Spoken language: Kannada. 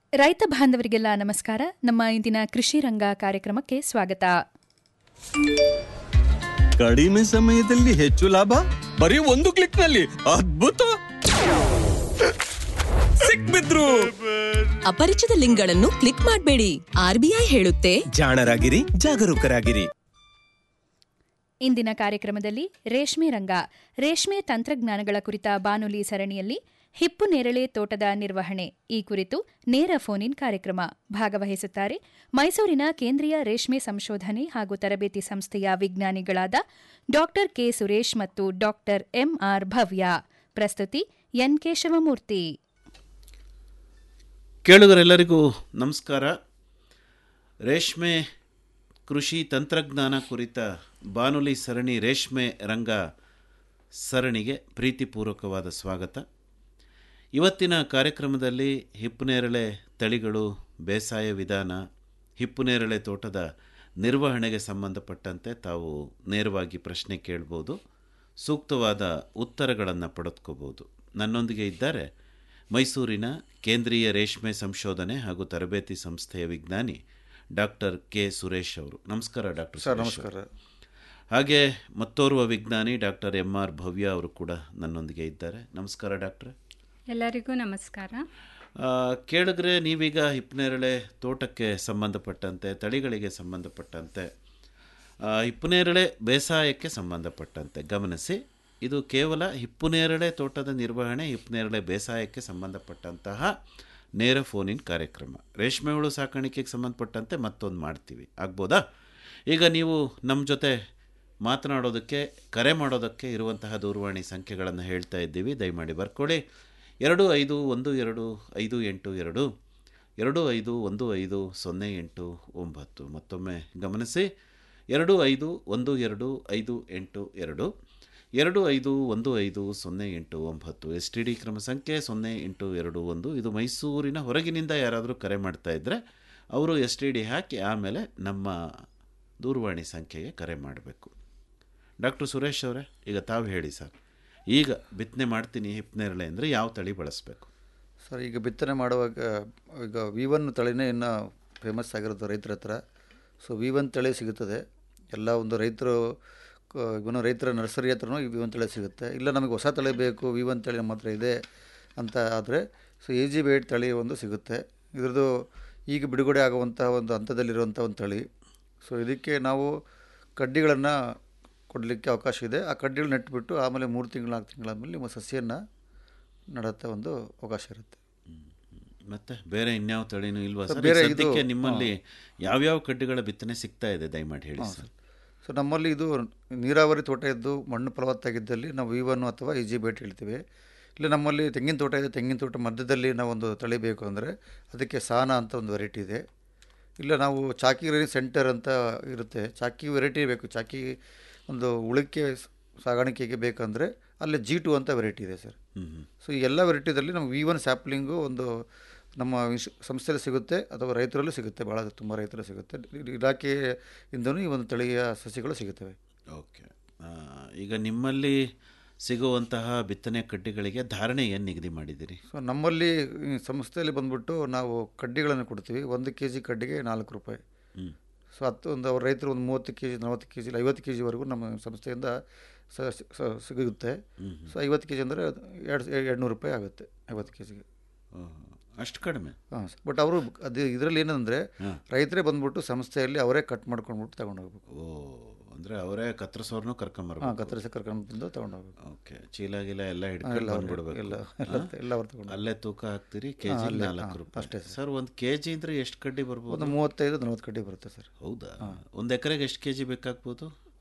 ರೈತ ಬಾಂಧವರಿಗೆಲ್ಲ ನಮಸ್ಕಾರ ನಮ್ಮ ಇಂದಿನ ಕೃಷಿ ರಂಗ ಕಾರ್ಯಕ್ರಮಕ್ಕೆ ಸ್ವಾಗತ ಕಡಿಮೆ ಸಮಯದಲ್ಲಿ ಹೆಚ್ಚು ಲಾಭ ಬರೀ ಒಂದು ಕ್ಲಿಕ್ ನಲ್ಲಿ ಅದ್ಭುತ ಸಿಕ್ಬಿದ್ರು ಅಪರಿಚಿತ ಲಿಂಕ್ಗಳನ್ನು ಕ್ಲಿಕ್ ಮಾಡಬೇಡಿ ಆರ್ಬಿಐ ಹೇಳುತ್ತೆ ಜಾಣರಾಗಿರಿ ಜಾಗರೂಕರಾಗಿರಿ ಇಂದಿನ ಕಾರ್ಯಕ್ರಮದಲ್ಲಿ ರೇಷ್ಮೆ ರಂಗ ರೇಷ್ಮೆ ತಂತ್ರಜ್ಞಾನಗಳ ಕುರಿತ ಬಾನುಲಿ ಸರಣಿಯಲ್ಲಿ ಹಿಪ್ಪು ನೇರಳೆ ತೋಟದ ನಿರ್ವಹಣೆ ಈ ಕುರಿತು ನೇರ ಫೋನ್ ಇನ್ ಕಾರ್ಯಕ್ರಮ ಭಾಗವಹಿಸುತ್ತಾರೆ ಮೈಸೂರಿನ ಕೇಂದ್ರೀಯ ರೇಷ್ಮೆ ಸಂಶೋಧನೆ ಹಾಗೂ ತರಬೇತಿ ಸಂಸ್ಥೆಯ ವಿಜ್ಞಾನಿಗಳಾದ ಡಾ ಕೆ ಸುರೇಶ್ ಮತ್ತು ಡಾ ಎಂಆರ್ ಭವ್ಯ ಪ್ರಸ್ತುತಿ ಎನ್ ಕೇಶವಮೂರ್ತಿ ಕೇಳುಗರೆಲ್ಲರಿಗೂ ನಮಸ್ಕಾರ ರೇಷ್ಮೆ ಕೃಷಿ ತಂತ್ರಜ್ಞಾನ ಕುರಿತ ಬಾನುಲಿ ಸರಣಿ ರೇಷ್ಮೆ ರಂಗ ಸರಣಿಗೆ ಪ್ರೀತಿಪೂರ್ವಕವಾದ ಸ್ವಾಗತ ಇವತ್ತಿನ ಕಾರ್ಯಕ್ರಮದಲ್ಲಿ ಹಿಪ್ಪುನೇರಳೆ ತಳಿಗಳು ಬೇಸಾಯ ವಿಧಾನ ಹಿಪ್ಪುನೇರಳೆ ತೋಟದ ನಿರ್ವಹಣೆಗೆ ಸಂಬಂಧಪಟ್ಟಂತೆ ತಾವು ನೇರವಾಗಿ ಪ್ರಶ್ನೆ ಕೇಳ್ಬೋದು ಸೂಕ್ತವಾದ ಉತ್ತರಗಳನ್ನು ಪಡೆದುಕೋಬೋದು ನನ್ನೊಂದಿಗೆ ಇದ್ದಾರೆ ಮೈಸೂರಿನ ಕೇಂದ್ರೀಯ ರೇಷ್ಮೆ ಸಂಶೋಧನೆ ಹಾಗೂ ತರಬೇತಿ ಸಂಸ್ಥೆಯ ವಿಜ್ಞಾನಿ ಡಾಕ್ಟರ್ ಕೆ ಸುರೇಶ್ ಅವರು ನಮಸ್ಕಾರ ಡಾಕ್ಟರ್ ಸರ್ ಸುರೇಶ್ ನಮಸ್ಕಾರ ಅವರು. ಹಾಗೆ ಮತ್ತೋರ್ವ ವಿಜ್ಞಾನಿ ಡಾಕ್ಟರ್ ಎಂ ಆರ್ ಭವ್ಯ ಅವರು ಕೂಡ ನನ್ನೊಂದಿಗೆ ಇದ್ದಾರೆ ನಮಸ್ಕಾರ ಡಾಕ್ಟ್ರೆ ಎಲ್ಲರಿಗೂ ನಮಸ್ಕಾರ ಆ, ಕೇಳಿದ್ರೆ ನೀವೀಗ ಹಿಪ್ಪನೇರಳೆ ತೋಟಕ್ಕೆ ಸಂಬಂಧಪಟ್ಟಂತೆ ತಳಿಗಳಿಗೆ ಸಂಬಂಧಪಟ್ಟಂತೆ ಆ, ಹಿಪ್ಪನೇರಳೆ ಬೇಸಾಯಕ್ಕೆ ಸಂಬಂಧಪಟ್ಟಂತೆ ಗಮನಿಸಿ ಇದು ಕೇವಲ ಹಿಪ್ಪುನೇರಳೆ ತೋಟದ ನಿರ್ವಹಣೆ ಹಿಪ್ಪನೇರಳೆ ಬೇಸಾಯಕ್ಕೆ ಸಂಬಂಧಪಟ್ಟಂತಹ ನೇರ ಫೋನಿನ್ ಕಾರ್ಯಕ್ರಮ ರೇಷ್ಮೆ ಹುಳು ಸಾಕಾಣಿಕೆಗೆ ಸಂಬಂಧಪಟ್ಟಂತೆ ಮತ್ತೊಂದು ಮಾಡ್ತೀವಿ ಆಗ್ಬೋದಾ ಈಗ ನೀವು ನಮ್ಮ ಜೊತೆ ಮಾತನಾಡೋದಕ್ಕೆ ಕರೆ ಮಾಡೋದಕ್ಕೆ ಇರುವಂತಹ ದೂರವಾಣಿ ಸಂಖ್ಯೆಗಳನ್ನು ಹೇಳ್ತಾ ಇದ್ದೀವಿ ದಯಮಾಡಿ ಬರ್ಕೊಳ್ಳಿ ಎರಡು ಐದು ಒಂದು ಎರಡು ಐದು ಎಂಟು ಎರಡು ಎರಡು ಐದು ಒಂದು ಐದು ಸೊನ್ನೆ ಎಂಟು ಒಂಬತ್ತು ಮತ್ತೊಮ್ಮೆ ಗಮನಿಸಿ ಎರಡು ಐದು ಒಂದು ಎರಡು ಐದು ಎಂಟು ಎರಡು ಎರಡು ಐದು ಒಂದು ಐದು ಸೊನ್ನೆ ಎಂಟು ಒಂಬತ್ತು ಎಸ್ ಟಿ ಡಿ ಕ್ರಮ ಸಂಖ್ಯೆ ಸೊನ್ನೆ ಎಂಟು ಎರಡು ಒಂದು ಇದು ಮೈಸೂರಿನ ಹೊರಗಿನಿಂದ ಯಾರಾದರೂ ಕರೆ ಮಾಡ್ತಾ ಇದ್ದರೆ ಅವರು ಎಸ್ ಟಿ ಡಿ ಹಾಕಿ ಆಮೇಲೆ ನಮ್ಮ ದೂರವಾಣಿ ಸಂಖ್ಯೆಗೆ ಕರೆ ಮಾಡಬೇಕು ಡಾಕ್ಟರ್ ಸುರೇಶ್ ಅವರೇ ಈಗ ತಾವು ಹೇಳಿ ಸರ್ ಈಗ ಬಿತ್ತನೆ ಮಾಡ್ತೀನಿ ಹಿಪ್ನೇರಳೆ ಅಂದರೆ ಯಾವ ತಳಿ ಬಳಸಬೇಕು ಸರ್ ಈಗ ಬಿತ್ತನೆ ಮಾಡುವಾಗ ಈಗ ವಿ ಒನ್ ತಳಿನೇ ಇನ್ನು ಫೇಮಸ್ ಆಗಿರೋದು ರೈತರ ಹತ್ರ ಸೊ ವಿ ಒನ್ ತಳಿ ಸಿಗುತ್ತದೆ ಎಲ್ಲ ಒಂದು ರೈತರು ಕ- ಇವನು ರೈತರ ನರ್ಸರಿ ಹತ್ರನೂ ಈ ವಿ ಒನ್ ತಳಿ ಸಿಗುತ್ತೆ ಇಲ್ಲ ನಮಗೆ ಹೊಸ ತಳಿ ಬೇಕು ವಿ ಒನ್ ತಳಿ ನಮ್ಮ ಹತ್ರ ಇದೆ ಅಂತ ಆದರೆ ಸೊ ಎ ಜಿ ಬೇಡ್ ತಳಿ ಒಂದು ಸಿಗುತ್ತೆ ಇದ್ರದ್ದು ಈಗ ಬಿಡುಗಡೆ ಆಗುವಂಥ ಒಂದು ಹಂತದಲ್ಲಿರುವಂಥ ಒಂದು ತಳಿ ಸೊ ಇದಕ್ಕೆ ನಾವು ಕಡ್ಡಿಗಳನ್ನು ಕೊಡಲಿಕ್ಕೆ ಅವಕಾಶ ಇದೆ ಆ ಕಡ್ಡಿಗಳು ನೆಟ್ಬಿಟ್ಟು ಆಮೇಲೆ ಮೂರು ತಿಂಗಳು ನಾಲ್ಕು ತಿಂಗಳಾದಮೇಲೆ ನಿಮ್ಮ ಸಸಿಯನ್ನು ನಡತ್ತೆ ಒಂದು ಅವಕಾಶ ಇರುತ್ತೆ ಮತ್ತೆ ಬೇರೆ ಇನ್ಯಾವ ತಳಿನೂ ಇಲ್ವಾ ಸರ್, ಸರ್ ಬೇರೆ ಈಗ ಇದು- ಸದ್ಯಕ್ಕೆ ನಿಮ್ಮಲ್ಲಿ ಯಾವ್ಯಾವ ಕಡ್ಡಿಗಳ ಬಿತ್ತನೆ ಸಿಗ್ತಾ ಇದೆ ದಯಮಾಡಿ ಹೇಳಿ ಸರ್ ಸೊ ನಮ್ಮಲ್ಲಿ ಇದು ನೀರಾವರಿ ತೋಟ ಇದ್ದು ಮಣ್ಣು ಫಲವತ್ತಾಗಿದ್ದಲ್ಲಿ ನಾವು ವಿ ಒನ್ ಅಥವಾ ಇ ಜಿ ಬೇಟ್ ಹೇಳ್ತೀವಿ ಇಲ್ಲ ನಮ್ಮಲ್ಲಿ ತೆಂಗಿನ ತೋಟ ಇದೆ ತೆಂಗಿನ ತೋಟ ಮಧ್ಯದಲ್ಲಿ ನಾವೊಂದು ತಳಿ ಬೇಕು ಅಂದರೆ ಅದಕ್ಕೆ ಸಾನ ಅಂತ ಒಂದು ವೆರೈಟಿ ಇದೆ ಇಲ್ಲ ನಾವು ಚಾಕಿ ರೇಣಿ ಸೆಂಟರ್ ಅಂತ ಇರುತ್ತೆ ಚಾಕಿ ವೆರೈಟಿ ಬೇಕು ಚಾಕಿ ಒಂದು ಉಳಿಕೆ ಸ- ಸಾಗಾಣಿಕೆಗೆ ಬೇಕಂದರೆ ಅಲ್ಲಿ ಜಿ ಟು ಅಂತ ವೆರೈಟಿ ಇದೆ ಸರ್ ಸೊ ಈ ಎಲ್ಲ ವೆರೈಟಿದಲ್ಲಿ ನಮ್ಗೆ ವಿ ಒನ್ ಸ್ಯಾಪ್ಲಿಂಗು ಒಂದು ನಮ್ಮ ವಿಶ್- ಸಂಸ್ಥೆಯಲ್ಲಿ ಸಿಗುತ್ತೆ ಅಥವಾ ರೈತರಲ್ಲೂ ಸಿಗುತ್ತೆ ಭಾಳ ತುಂಬ ರೈತರು ಸಿಗುತ್ತೆ ಇ- ಇಲಾಖೆಯಿಂದನೂ ಈ ಒಂದು ತಳಿಯ ಸಸಿಗಳು ಸಿಗುತ್ತವೆ ಓಕೆ ಈಗ ನಿಮ್ಮಲ್ಲಿ ಸಿಗುವಂತಹ ಬಿತ್ತನೆ ಕಡ್ಡಿಗಳಿಗೆ ಧಾರಣೆ ಏನು ನಿಗದಿ ಮಾಡಿದ್ದೀರಿ ಸೊ ನಮ್ಮಲ್ಲಿ ಈ ಸಂಸ್ಥೆಯಲ್ಲಿ ಬಂದ್ಬಿಟ್ಟು ನಾವು ಕಡ್ಡಿಗಳನ್ನು ಕೊಡ್ತೀವಿ ಒಂದು ಕೆ ಜಿ ಕಡ್ಡಿಗೆ ನಾಲ್ಕು ರೂಪಾಯಿ ಹ್ಮ್. ಸೊ ಹತ್ತು ಒಂದು ಅವ್ರ ರೈತರು ಒಂದು ಮೂವತ್ತು ಕೆ ಜಿ ನಲವತ್ತು ಕೆ ಜಿ ಐವತ್ತು ಕೆ ಜಿವರೆಗೂ ನಮ್ಮ ಸಂಸ್ಥೆಯಿಂದ ಸ- ಸ- ಸಿಗುತ್ತೆ ಸೊ ಐವತ್ತು ಕೆ ಜಿ ಅಂದರೆ ಎರಡು ಎರಡು ನೂರು ರೂಪಾಯಿ ಆಗುತ್ತೆ ಐವತ್ತು ಕೆ ಜಿಗೆ ಅಷ್ಟು ಕಡಿಮೆ ಹಾಂ ಸರ್ ಬಟ್ ಅವರು ಅದು ಇದರಲ್ಲಿ ಏನಂದರೆ ರೈತರೇ ಬಂದ್ಬಿಟ್ಟು ಸಂಸ್ಥೆಯಲ್ಲಿ ಅವರೇ ಕಟ್ ಮಾಡ್ಕೊಂಡ್ಬಿಟ್ಟು ತಗೊಂಡು ಹೋಗ್ಬೇಕು ಓ ಅಂದರೆ ಅವರೇ ಕತ್ತರಿಸೋರ್ನು ಹಾಂ ಕರ್ಕೊಂಬರ್ಬೇಕು ಕತ್ತರಿಸಿ ಕರ್ಕೊಂಡು ಬಂದು ತಗೊಂಡು ಹೋಗ್ಬೇಕು ಓಕೆ ಚೀಲ ಗಿಲ ಎಲ್ಲ ಹಿಡ್ಕೊಂಡು ಎಲ್ಲ ಅವ್ರೇ- ಬಂದ್ಬಿಡ್ಬೇಕು ಎಲ್ಲ ಎಲ್ಲ ಹಾ? ಎಲ್ಲ ಅವ್ರು ತಗೊಂಡು ಅಲ್ಲೇ ತೂಕ ಹಾಕ್ತೀರಿ ಕೆ ಹಾ, ಜಿ ಅಲ್ಲೇ, ನಾಲ್ಕು ಹಾ, ರೂಪಾಯಿ ಅಷ್ಟೇ ಸರ್ ಒಂದು ಕೆ ಜಿ ಅಂದರೆ ಎಷ್ಟು ಕಡ್ಡಿ ಬರ್ಬೋದು ಒಂದು ಮೂವತ್ತೈದು ನಲ್ವತ್ತು ಕಡ್ಡಿ ಬರುತ್ತೆ ಸರ್ ಹೌದಾ ಒಂದು ಎಕರೆಗೆ ಎಷ್ಟು ಕೆ ಜಿ ಬೇಕಾಗ್ಬೋದು